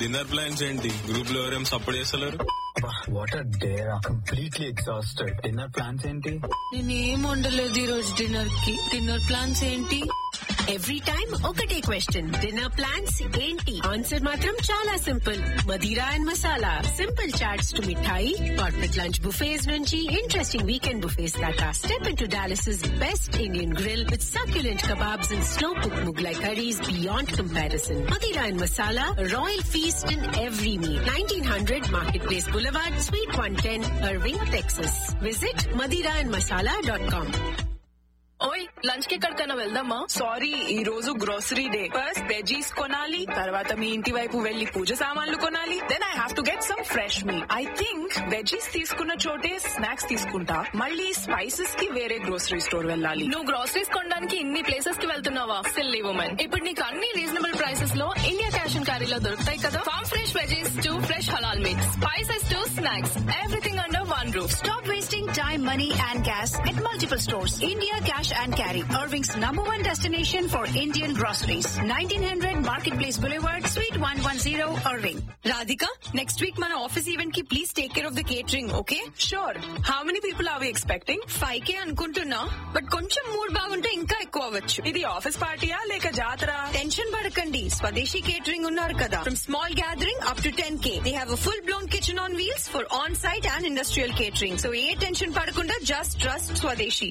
Dinner plans ఏంటి group లో ఎవరేం సపోర్ట్ చేస్తలేరు what are there completely exhausted dinner plans ఏంటి నేనేం వండలేదు ఈ రోజు డిన్నర్ కి డిన్నర్ ప్లాన్స్ ఏంటి ఎవ్రీ టైం ఒకటే క్వశ్చన్ డిన్నర్ ప్లాన్స్ ఏంటి ఆన్సర్ మాత్రం చాలా simple Madira and masala simple chaats to mithai corporate lunch buffets నుంచి ఇంట్రెస్టింగ్ వీకెండ్ బుఫేస్ దాకా step into Dallas best Indian grill with succulent kebabs and slow cooked Mughlai curries beyond comparison. Madira and Masala, a royal feast in every meal. 1900 Marketplace Boulevard, Suite 110, Irving, Texas. Visit madiraandmasala.com. ఓయ్ lunch కి ఎక్కడికైనా వెళ్దామా sorry ఈ రోజు grocery day first veggies కొనాలి తర్వాత మీ ఇంటి వైపు వెళ్లి పూజ సామాన్లు కొనాలి then I have to get some fresh me I think veggies తీసుకున్న చోటే స్నాక్స్ తీసుకుంటా మళ్ళీ స్పైసెస్ కి వేరే గ్రోసరీ స్టోర్ వెళ్ళాలి నువ్వు గ్రోసరీస్ కొనడానికి ఇన్ని ప్లేసెస్ కి వెళ్తున్నావా సిల్లీ ఉమెన్ ఇప్పుడు నీకు అన్ని రీజనబుల్ ప్రైసెస్ లో ఇండియా క్యాష్ అండ్ క్యారీలో దొరుకుతాయి కదా farm fresh veggies to fresh halal meat spices to snacks everything under one roof Stop wasting time, money, and gas at multiple stores. India Cash and Carry, Irving's number one destination for Indian groceries. 1900 Marketplace Boulevard, Suite 110, Irving. Radhika next week మన office event కి please take care of the catering okay sure how many people are we expecting five K అనుకుంటున్నా but కొంచెం mood బాగుంటే ఇంకా ఎక్కువ అవ్వచ్చు ఇది office పార్టీయా లేక జాతర టెన్షన్ పడకండి స్వదేశీ కేటరింగ్ ఉన్నారు కదా from small gathering up to ten K they have full blown kitchen on wheels for on site and industrial catering so ఏ టెన్షన్ పడకుండా జస్ట్ ట్రస్ట్ స్వదేశీ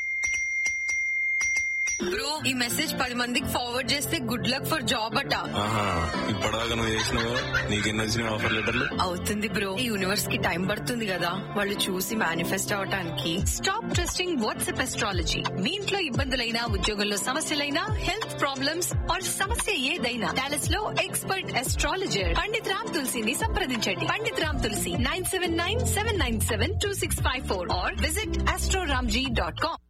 బ్రో ఈ మెసేజ్ పది మందికి ఫార్వర్డ్ చేస్తే గుడ్ లక్ ఫర్ జాబ్ అట ఆహా ఇప్పటిదాకా నువ్వు చేసినావు నీకెన్ని వచ్చినాయి ఆఫర్ లెటర్లు అవుతుంది బ్రో ఈ యూనివర్స్ కి టైం పడుతుంది కదా వాళ్ళు చూసి మేనిఫెస్ట్ అవటానికి స్టాప్ ట్రస్టింగ్ వాట్సాప్ ఎస్ట్రాలజీ మీ ఇంట్లో ఇబ్బందులైనా ఉద్యోగంలో సమస్యలైనా హెల్త్ ప్రాబ్లమ్స్ ఆర్ సమస్య ఏదైనా డాలస్ లో ఎక్స్పర్ట్ ఎస్ట్రాలజర్ పండిత్ రామ్ తులసిని సంప్రదించండి Pandit Ram Tulsi nine seven nine seven nine seven two six five four or visit astroramji dot com